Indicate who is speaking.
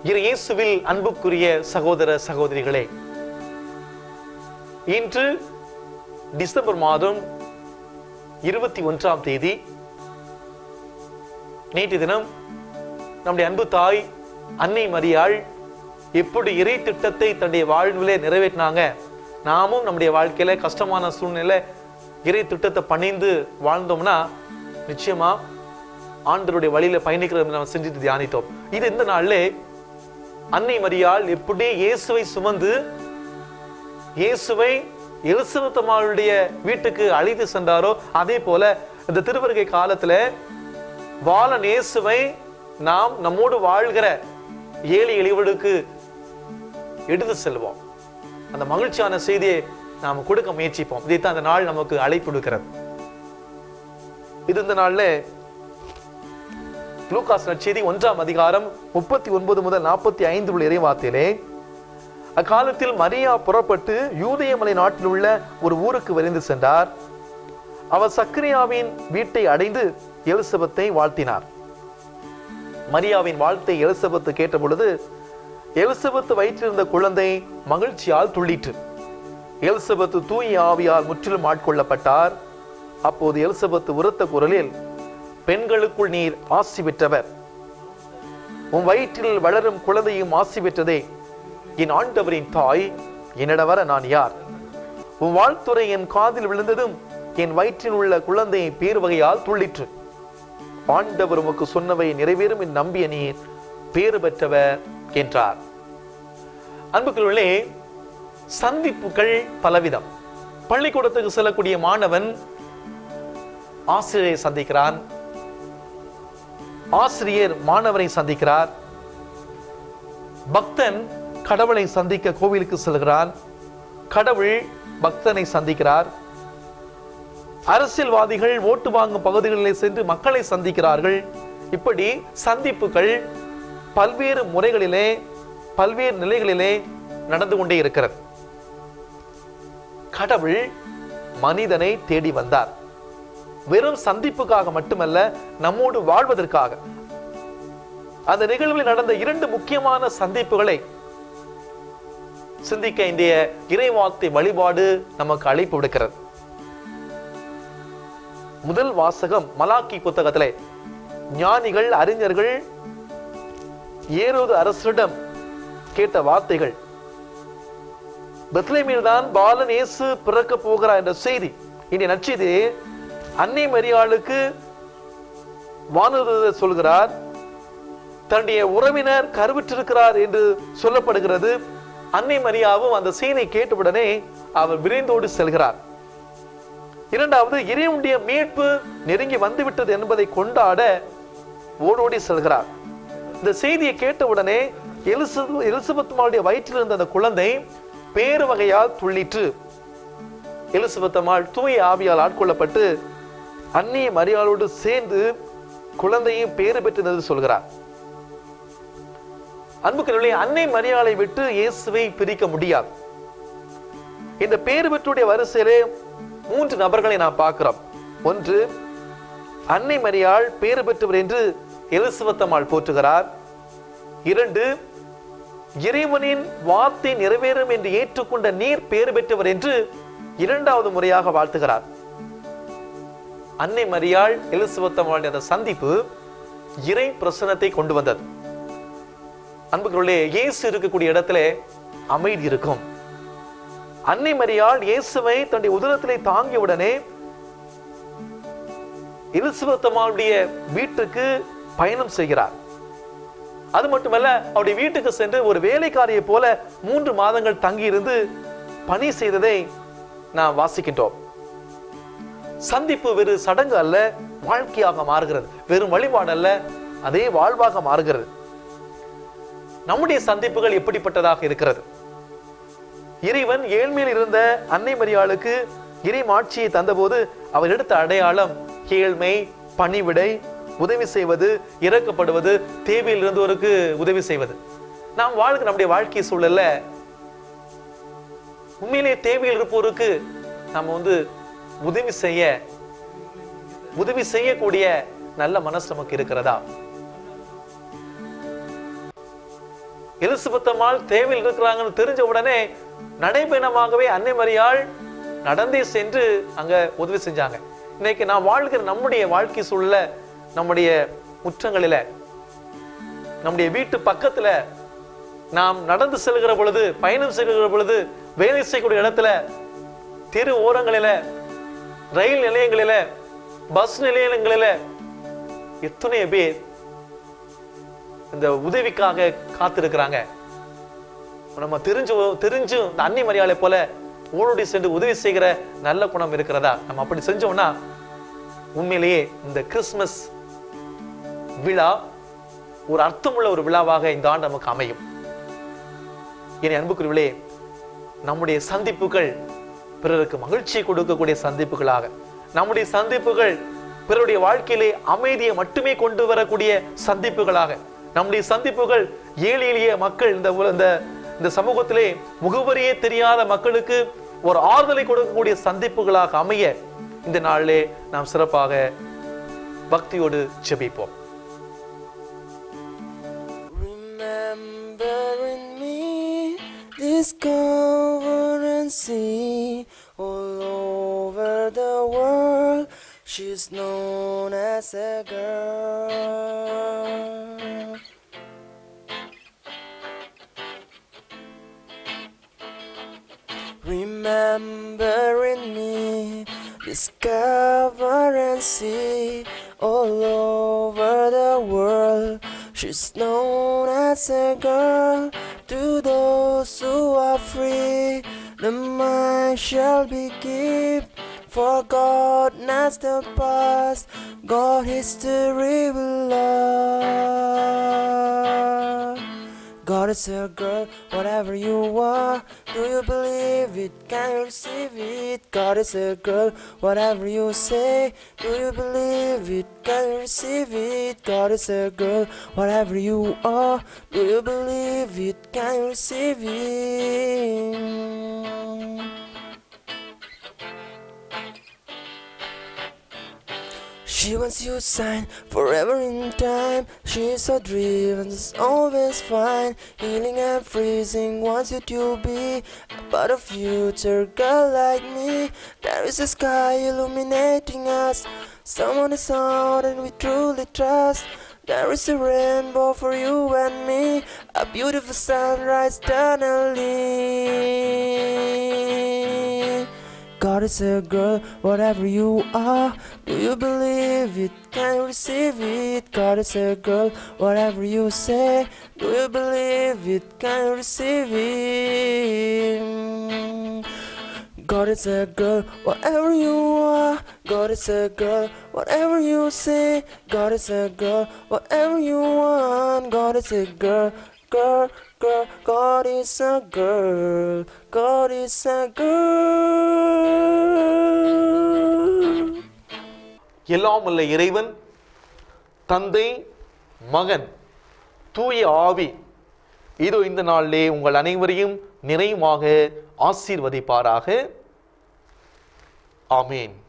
Speaker 1: இரு இயேசுவில் அன்புக்குரிய சகோதர சகோதரிகளே இன்று டிசம்பர் மாதம் இருபத்தி ஒன்றாம் தேதி நேற்று தினம் நம்முடைய அன்பு தாய் அன்னை மரியாள் எப்படி இறை திட்டத்தை தன்னுடைய வாழ்விலே நிறைவேற்றினாங்க நாமும் நம்முடைய வாழ்க்கையில கஷ்டமான சூழ்நிலை இறை திட்டத்தை பணிந்து வாழ்ந்தோம்னா நிச்சயமா ஆண்டருடைய வழியில பயணிக்கிறது நம்ம செஞ்சுட்டு தியானித்தோம் இது இந்த நாள்ல அன்னை மரியாள் எப்படி இயேசுவை சுமந்து இயேசுவை எலிசபெத் அம்மாளுடைய வீட்டுக்கு அழைத்து சென்றாரோ அதே போல இந்த திருவருகை காலத்துல வாழன் இயேசுவை நாம் நம்மோடு வாழ்கிற ஏழை எளிவர்களுக்கு எடுத்து செல்வோம் அந்த மகிழ்ச்சியான செய்தியை நாம் கொடுக்க முயற்சிப்போம் இதைத்தான் அந்த நாள் நமக்கு அழைப்பு கொடுக்கிறது இது இந்த நாள்ல லூகாஸ் நற்செய்தி ஒன்றாம் அதிகாரம் முப்பத்தி ஒன்பது முதல் நாற்பத்தி ஐந்து உள்ள இறைவார்த்தையிலே அக்காலத்தில் மரியா புறப்பட்டு யூதயமலை நாட்டில் உள்ள ஒரு ஊருக்கு விரைந்து சென்றார் அவர் சக்கரியாவின் வீட்டை அடைந்து எலிசபெத்தை வாழ்த்தினார் மரியாவின் வாழ்த்தை எலிசபெத்து கேட்ட பொழுது எலிசபெத்து வயிற்றிருந்த குழந்தை மகிழ்ச்சியால் துள்ளிற்று எலிசபெத்து தூய ஆவியால் முற்றிலும் ஆட்கொள்ளப்பட்டார் அப்போது எலிசபெத்து உரத்த குரலில் பெண்களுக்குள் நீர் ஆசி பெற்றவர் உன் வயிற்றில் வளரும் குழந்தையும் ஆசி பெற்றதே என் ஆண்டவரின் தாய் என்னிடம் வர நான் யார் உன் வாழ்த்துறை என் காதில் விழுந்ததும் என் வயிற்றில் உள்ள குழந்தை பேர் வகையால் துள்ளிற்று ஆண்டவர் உமக்கு சொன்னவை நிறைவேறும் என் நம்பிய நீர் பேறு பெற்றவர் என்றார் அன்புக்குள்ளே சந்திப்புகள் பலவிதம் பள்ளிக்கூடத்துக்கு செல்லக்கூடிய மாணவன் ஆசிரியரை சந்திக்கிறான் ஆசிரியர் மாணவரை சந்திக்கிறார் பக்தன் கடவுளை சந்திக்க கோவிலுக்கு செல்கிறான் கடவுள் பக்தனை சந்திக்கிறார் அரசியல்வாதிகள் ஓட்டு வாங்கும் பகுதிகளில் சென்று மக்களை சந்திக்கிறார்கள் இப்படி சந்திப்புகள் பல்வேறு முறைகளிலே பல்வேறு நிலைகளிலே நடந்து கொண்டே இருக்கிறது கடவுள் மனிதனை தேடி வந்தார் வெறும் சந்திப்புக்காக மட்டுமல்ல நம்மோடு வாழ்வதற்காக அந்த நிகழ்வில் நடந்த இரண்டு முக்கியமான சந்திப்புகளை சிந்திக்க இந்திய இறைவார்த்தை வழிபாடு நமக்கு அழைப்பு விடுக்கிறது முதல் வாசகம் மலாக்கி புத்தகத்திலே ஞானிகள் அறிஞர்கள் ஏரோது அரசரிடம் கேட்ட வார்த்தைகள் பெத்லேமில் தான் பாலன் இயேசு பிறக்க போகிறார் என்ற செய்தி இனி நச்செய்தி அன்னை மரியாளுக்கு வானதூதர் சொல்கிறார் தன்னுடைய உறவினர் கருவிற்றிருக்கிறார் என்று சொல்லப்படுகிறது அன்னை மரியாவும் அந்த செய்தியை கேட்டவுடனே அவர் விரைந்தோடு செல்கிறார் இரண்டாவது இறைவனுடைய மீட்பு நெருங்கி வந்துவிட்டது என்பதை கொண்டாட ஓடோடி செல்கிறார் இந்த செய்தியை கேட்டவுடனே எலிசபெத் எலிசபெத் அம்மாளுடைய வயிற்றில் இருந்த அந்த குழந்தை பேரு வகையால் துள்ளிற்று எலிசபெத் அம்மாள் தூய ஆவியால் ஆட்கொள்ளப்பட்டு அந்நிய மரியாளோடு சேர்ந்து குழந்தையும் பேறு பெற்றது சொல்கிறார் அன்புக்குள்ளே அன்னை மரியாளை விட்டு இயேசுவை பிரிக்க முடியாது இந்த பேறு பெற்றுடைய வரிசையிலே மூன்று நபர்களை நாம் பார்க்கிறோம் ஒன்று அன்னை மரியாள் பேறு பெற்றவர் என்று எலிசபெத் அம்மாள் போற்றுகிறார் இரண்டு இறைவனின் வார்த்தை நிறைவேறும் என்று ஏற்றுக்கொண்ட நீர் பேறு பெற்றவர் என்று இரண்டாவது முறையாக வாழ்த்துகிறார் அன்னை மரியாள் எலிசபெத் அம்மாளுடைய அந்த சந்திப்பு இறை பிரசனத்தை கொண்டு வந்தது அன்புக்குள்ளே இயேசு இருக்கக்கூடிய இடத்துல அமைதி இருக்கும் அன்னை மரியாள் இயேசுவை தன்னுடைய உதரத்திலே தாங்கிய உடனே எலிசபெத் அம்மாளுடைய வீட்டுக்கு பயணம் செய்கிறார் அது மட்டுமல்ல அவருடைய வீட்டுக்கு சென்று ஒரு வேலைக்காரியை போல மூன்று மாதங்கள் தங்கியிருந்து பணி செய்ததை நாம் வாசிக்கின்றோம் சந்திப்பு வெறு சடங்கு அல்ல வாழ்க்கையாக மாறுகிறது வெறும் வழிபாடு அல்ல அதே வாழ்வாக மாறுகிறது நம்முடைய சந்திப்புகள் எப்படிப்பட்டதாக இருக்கிறது இறைவன் ஏழ்மையில் இருந்த அன்னை மரியாளுக்கு இறை மாட்சியை தந்தபோது அவர் எடுத்த அடையாளம் ஏழ்மை பணிவிடை உதவி செய்வது இறக்கப்படுவது தேவையில் இருந்தவருக்கு உதவி செய்வது நாம் வாழ்கிற நம்முடைய வாழ்க்கை சூழல்ல உண்மையிலே தேவையில் இருப்போருக்கு நம்ம வந்து உதவி செய்ய உதவி செய்யக்கூடிய நல்ல மனசு நமக்கு இருக்கிறதா எலிசபெத் அம்மாள் தேவையில் இருக்கிறாங்கன்னு தெரிஞ்ச உடனே நடைபயணமாகவே அன்னை மரியாள் நடந்தே சென்று அங்க உதவி செஞ்சாங்க இன்னைக்கு நான் வாழ்கிற நம்முடைய வாழ்க்கை சூழல நம்முடைய முற்றங்களில நம்முடைய வீட்டு பக்கத்துல நாம் நடந்து செல்கிற பொழுது பயணம் செய்கிற பொழுது வேலை செய்யக்கூடிய இடத்துல தெரு ஓரங்களில ரயில் நிலையங்களில பஸ் நிலையங்களில எத்தனை பேர் இந்த உதவிக்காக காத்திருக்கிறாங்க நம்ம தெரிஞ்சு தெரிஞ்சும் இந்த அன்னை மரியாதை போல ஓடோடி சென்று உதவி செய்கிற நல்ல குணம் இருக்கிறதா நம்ம அப்படி செஞ்சோம்னா உண்மையிலேயே இந்த கிறிஸ்மஸ் விழா ஒரு அர்த்தமுள்ள ஒரு விழாவாக இந்த ஆண்டு நமக்கு அமையும் என் அன்புக்குரியவர்களே நம்முடைய சந்திப்புகள் பிறருக்கு மகிழ்ச்சியை கொடுக்கக்கூடிய சந்திப்புகளாக நம்முடைய சந்திப்புகள் பிறருடைய வாழ்க்கையிலே அமைதியை மட்டுமே கொண்டு வரக்கூடிய சந்திப்புகளாக நம்முடைய சந்திப்புகள் ஏழை எளிய மக்கள் இந்த உல- இந்த இந்த சமூகத்திலே முகவரியே தெரியாத மக்களுக்கு ஒரு ஆறுதலை கொடுக்கக்கூடிய சந்திப்புகளாக அமைய இந்த நாளிலே நாம் சிறப்பாக பக்தியோடு ஜெபிப்போம்
Speaker 2: Remembering me, discover and see all over the world. She's known as a girl. Remembering me, discover and see all over the world. She's known as a girl to those who are free. The mind shall be kept. For God knows the past, God history will love. God is a girl, whatever you are. Do you believe it? Can you receive it? God is a girl, whatever you say. Do you believe it? Can you receive it? God is a girl, whatever you are. Do you believe it? Can you receive it? She wants you sign forever in time. She's so driven, it's always fine. Healing and freezing wants you to be about a future girl like me. There is a sky illuminating us. Someone is out and we truly trust. There is a rainbow for you and me, a beautiful sunrise eternally. God is a girl, whatever you are. Do you believe it? Can you receive it? God is a girl, whatever you say. Do you believe it? Can you receive it? God is a girl, whatever you are. God is a girl, whatever you say. God is a girl, whatever you want. God is a girl, girl, girl. God is a girl. God is a girl.
Speaker 1: எல்லாம் உள்ள இறைவன் தந்தை மகன் தூய ஆவி இதோ இந்த நாளிலே உங்கள் அனைவரையும் நிறைவாக ஆசீர்வதிப்பாராக ஆமேன்